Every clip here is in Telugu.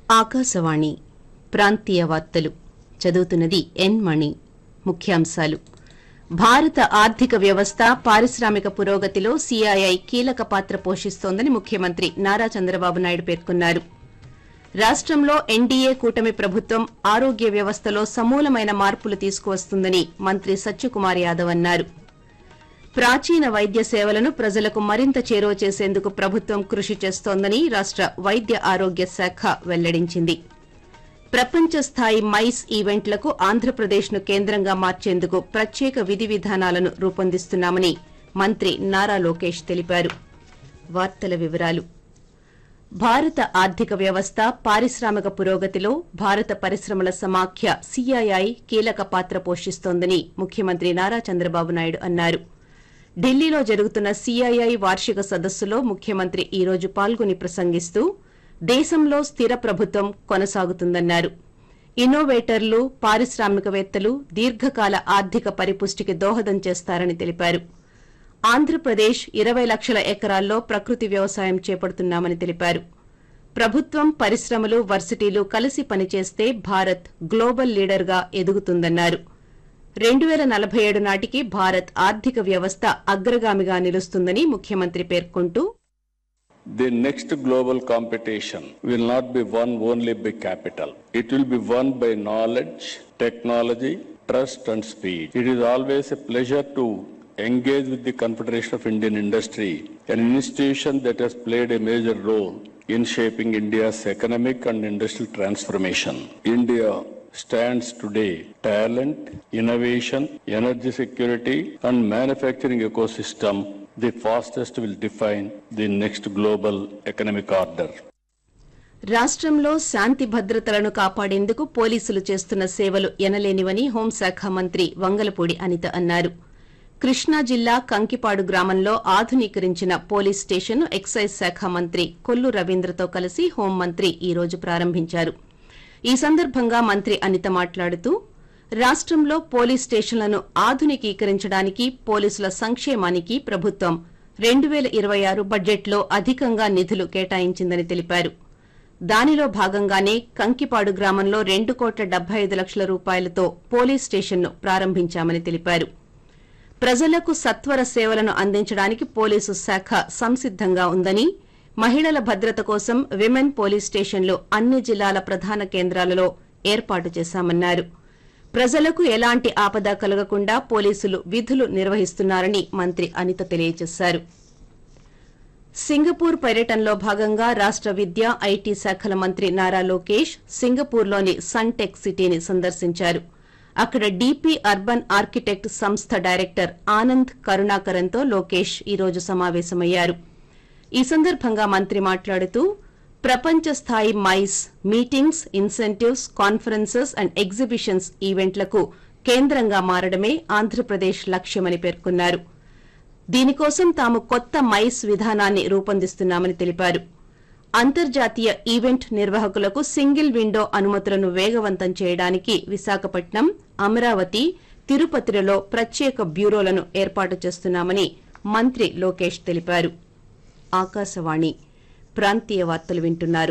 ఆకాశవాణి ప్రాంతీయ వార్తలు చదువుతున్నది ఎన్ మణి ముఖ్యాంశాలు భారత ఆర్థిక వ్యవస్థ పారిశ్రామిక పురోగతిలో సీఐఐ కీలక పాత్ర పోషిస్తోందని ముఖ్యమంత్రి నారా చంద్రబాబు నాయుడు పేర్కొన్నారు రాష్టంలో ఎన్డీఏ కూటమి ప్రభుత్వం ఆరోగ్య వ్యవస్థలో సమూలమైన మార్పులు తీసుకువస్తుందని మంత్రి సత్యకుమార్ యాదవ్ అన్నారు ప్రాచీన వైద్య సేవలను ప్రజలకు మరింత చేరువ చేసేందుకు ప్రభుత్వం కృషి చేస్తోందని రాష్ట వైద్య ఆరోగ్య శాఖ వెల్లడించింది ప్రపంచ స్థాయి మైస్ ఈవెంట్లకు ఆంధ్రప్రదేశ్ను కేంద్రంగా మార్చేందుకు ప్రత్యేక విధి విధానాలను రూపొందిస్తున్నామని మంత్రి నారా లోకేష్ తెలిపారు వార్తల వివరాలు భారత ఆర్థిక వ్యవస్థ పారిశ్రామిక పురోగతిలో భారత పరిశ్రమల సమాఖ్య సీఐఐ కీలక పాత్ర పోషిస్తోందని ముఖ్యమంత్రి నారా చంద్రబాబు నాయుడు అన్నారు ఢిల్లీలో జరుగుతున్న సీఐఐ వార్షిక సదస్సులో ముఖ్యమంత్రి ఈ రోజు పాల్గొని ప్రసంగిస్తూ దేశంలో స్థిర ప్రభుత్వం కొనసాగుతుందన్నారు ఇన్నోవేటర్లు పారిశ్రామికవేత్తలు దీర్ఘకాల ఆర్థిక పరిపుష్టికి దోహదం చేస్తారని తెలిపారు ఆంధ్రప్రదేశ్ ఇరవై లక్షల ఎకరాల్లో ప్రకృతి వ్యవసాయం చేపడుతున్నామని తెలిపారు ప్రభుత్వం పరిశ్రమలు వర్సిటీలు కలిసి పనిచేస్తే భారత్ గ్లోబల్ లీడర్గా ఎదుగుతుందన్నారు రెండు పేల నలభై ఏడు నాటికి భారత్ ఆర్థిక వ్యవస్థ అగ్రగామిగా నిలుస్తుందని ముఖ్యమంత్రి పేర్కొంటూ The next global competition will not be won only by capital. It will be won by knowledge, technology, trust and speed. It is always a pleasure to engage with the Confederation of Indian Industry, an institution that has played a major role in shaping India's economic and industrial transformation. India stands today talent, innovation, energy security and manufacturing ecosystem the fastest will define the next global economic order. రాష్టంలో శాంతి భద్రతలను కాపాడేందుకు పోలీసులు చేస్తున్న సేవలు ఎనలేనివని హోంశాఖ మంత్రి వంగలపూడి అనిత అన్నారు కృష్ణా జిల్లా కంకిపాడు గ్రామంలో ఆధునీకరించిన పోలీస్ స్టేషన్ను ఎక్సైజ్ శాఖ మంత్రి కొల్లు రవీంద్రతో కలిసి హోంమంత్రి ఈ రోజు ప్రారంభించారు ఈ సందర్భంగా మంత్రి అనిత మాట్లాడుతూ రాష్టంలో పోలీస్ స్టేషన్లను ఆధునికీకరించడానికి పోలీసుల సంక్షేమానికి ప్రభుత్వం రెండు పేల ఇరవై ఆరు బడ్జెట్లో అధికంగా నిధులు కేటాయించిందని తెలిపారు దానిలో భాగంగానే కంకిపాడు గ్రామంలో రెండు కోట్ల డెబ్బై ఐదు లక్షల రూపాయలతో పోలీస్ స్టేషన్ను ప్రారంభించామని తెలిపారు ప్రజలకు సత్వర సేవలను అందించడానికి పోలీసు శాఖ సంసిద్దంగా ఉందని మహిళల భద్రత కోసం విమెన్ పోలీస్ స్టేషన్లు అన్ని జిల్లాల ప్రధాన కేంద్రాలలో ఏర్పాటు చేశామన్నారు ప్రజలకు ఎలాంటి ఆపద కలగకుండా పోలీసులు విధులు నిర్వహిస్తున్నారని మంత్రి అనిత తెలియజేశారు సింగపూర్ పర్యటనలో భాగంగా రాష్ట విద్య ఐటీ శాఖల మంత్రి నారా లోకేష్ సింగపూర్లోని సన్టెక్ సిటీని సందర్శించారు అక్కడ డీపీ అర్బన్ ఆర్కిటెక్ట్ సంస్థ డైరెక్టర్ ఆనంద్ కరుణాకరన్తో లోకేష్ ఈ రోజు సమావేశమయ్యారు ఈ సందర్భంగా మంత్రి మాట్లాడుతూ ప్రపంచ స్థాయి MICE meetings incentives conferences and exhibitions ఈవెంట్లకు కేంద్రంగా మారడమే ఆంధ్రప్రదేశ్ లక్ష్యమని పేర్కొన్నారు దీనికోసం తాము కొత్త మైస్ విధానాన్ని రూపొందిస్తున్నామని తెలిపారు అంతర్జాతీయ ఈవెంట్ నిర్వాహకులకు సింగిల్ విండో అనుమతులను వేగవంతం చేయడానికి విశాఖపట్నం అమరావతి తిరుపతిలలో ప్రత్యేక బ్యూరోలను ఏర్పాటు చేస్తున్నామని మంత్రి లోకేష్ తెలిపారు ఆకాశవాణి ప్రాంతీయ వార్తలు వింటున్నారు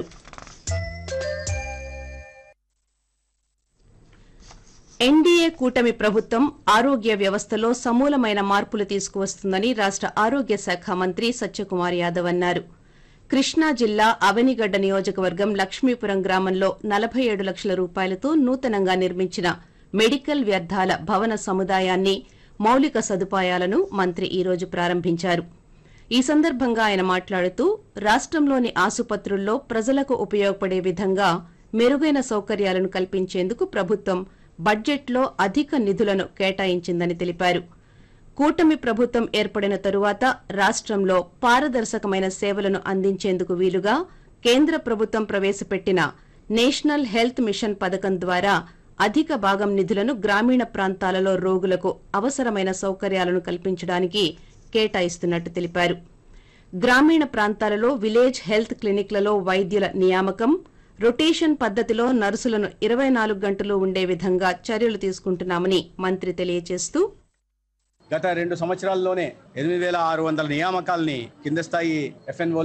ఎన్డీఏ కూటమి ప్రభుత్వం ఆరోగ్య వ్యవస్థలో సమూలమైన మార్పులు తీసుకువస్తుందని రాష్ట ఆరోగ్య శాఖ మంత్రి సత్యకుమార్ యాదవ్ అన్నారు కృష్ణా జిల్లా అవనిగడ్డ నియోజకవర్గం లక్ష్మీపురం గ్రామంలో నలభై ఏడు లక్షల రూపాయలతో నూతనంగా నిర్మించిన మెడికల్ వ్యర్థాల భవన సముదాయాన్ని మౌలిక సదుపాయాలను మంత్రి ఈ రోజు ప్రారంభించారు ఈ సందర్భంగా ఆయన మాట్లాడుతూ రాష్టంలోని ఆసుపత్రుల్లో ప్రజలకు ఉపయోగపడే విధంగా మెరుగైన సౌకర్యాలను కల్పించేందుకు ప్రభుత్వం బడ్జెట్లో అధిక నిధులను కేటాయించిందని తెలిపారు కూటమి ప్రభుత్వం ఏర్పడిన తరువాత రాష్టంలో పారదర్శకమైన సేవలను అందించేందుకు వీలుగా కేంద్ర ప్రభుత్వం ప్రవేశపెట్టిన నేషనల్ హెల్త్ మిషన్ పథకం ద్వారా అధిక భాగం నిధులను గ్రామీణ ప్రాంతాలలో రోగులకు అవసరమైన సౌకర్యాలను కల్పించడానికి కేటాయిస్తున్నట్టు తెలిపారు గ్రామీణ ప్రాంతాలలో విలేజ్ హెల్త్ క్లినిక్లలో వైద్యుల నియామకం రొటేషన్ పద్దతిలో నర్సులను ఇరవై నాలుగు గంటలు ఉండే విధంగా చర్యలు తీసుకుంటున్నామని మంత్రి తెలియజేస్తూ గత రెండు సంవత్సరాల్లోనే ఎనిమిది వేల ఆరు వందల నియామకాల్ని కింద స్థాయి ఎఫ్ఎన్ఓ